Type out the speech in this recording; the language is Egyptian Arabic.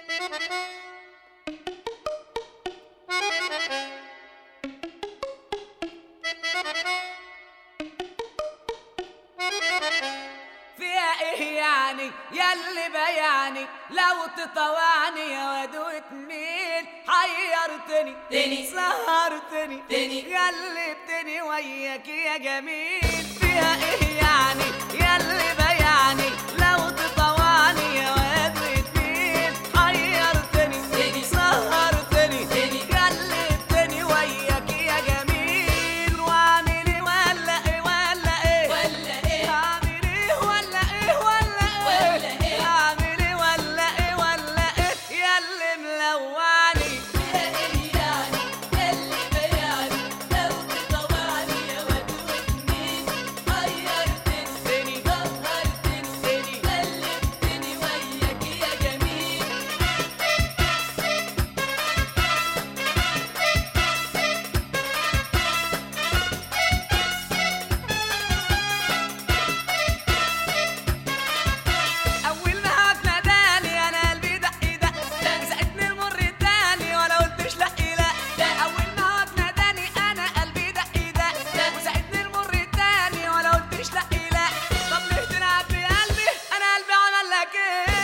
فيها ايه يعني ياللي بيعني لو تطوعني يا واد وتميل حيرتني تاني. سهرتني تاني. قلبتني وياك يا جميل فيها ايه يعني ياللي بيعني لو تطوعني يا واد وتميل حيرتني تاني. سهرتني تاني. قلبتني وياك يا جميل واعمل ايه ولا ايه ولا ايه ولا ايه اعمل ايه ولا ايه ولا ايه ولا إيه؟ اعمل ايه ولا ايه ولا ايه يا اللي ملوعني فيها ايه يعني ياللي بيعني لو تطوعني يا واد وتميل حيرتني سهرتني قلبتني وياك يا جميل اول ما هتناداني انا قلبي دق دق ساعدني المر التاني ولا قلتش لا لا اول ما هتناداني انا قلبي دق دق وساعدني المر التاني ولا قلتش لا لا طب ليه تلعب بقلبي انا قلبي عمل لك ايه